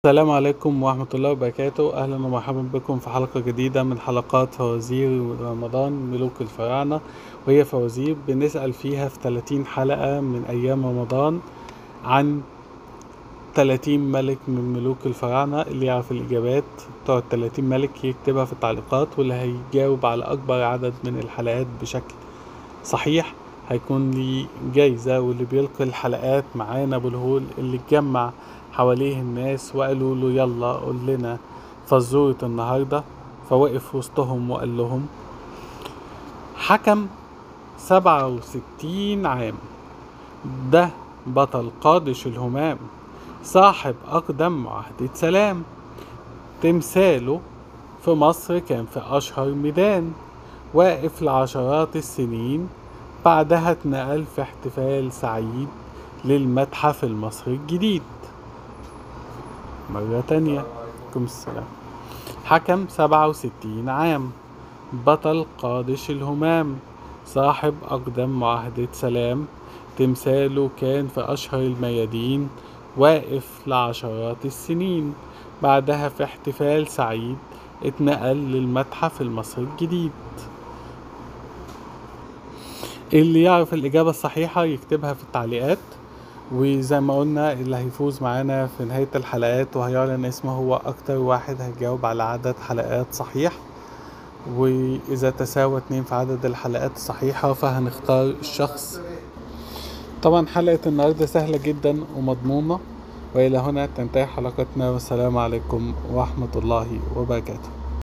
السلام عليكم ورحمة الله وبركاته أهلا ومرحبا بكم في حلقة جديدة من حلقات فوازير رمضان ملوك الفراعنة وهي فوازير بنسأل فيها في 30 حلقة من أيام رمضان عن 30 ملك من ملوك الفراعنة اللي يعرف الإجابات بتوع 30 ملك يكتبها في التعليقات واللي هيجاوب على أكبر عدد من الحلقات بشكل صحيح هيكون لي جايزة واللي بيلقي الحلقات معانا أبو الهول اللي اتجمع حواليه الناس وقالوا له يلا قول لنا فزورة النهاردة فوقف وسطهم وقال لهم حكم سبعة وستين عام ده بطل قادش الهمام صاحب أقدم معاهدة سلام تمثاله في مصر كان في أشهر ميدان واقف لعشرات السنين بعدها اتنقل في احتفال سعيد للمتحف المصري الجديد مرة تانية عليكم السلام حكم سبعة وستين عام بطل قادش الهمام صاحب أقدم معاهدة سلام تمثاله كان في أشهر الميادين واقف لعشرات السنين بعدها في احتفال سعيد اتنقل للمتحف المصري الجديد اللي يعرف الإجابة الصحيحة يكتبها في التعليقات وزي ما قلنا اللي هيفوز معانا في نهاية الحلقات وهيعلن اسمه هو أكتر واحد هيجاوب على عدد حلقات صحيح وإذا تساوى اتنين في عدد الحلقات الصحيحة فهنختار الشخص طبعا حلقة النهاردة سهلة جدا ومضمونة وإلى هنا تنتهي حلقتنا والسلام عليكم ورحمة الله وبركاته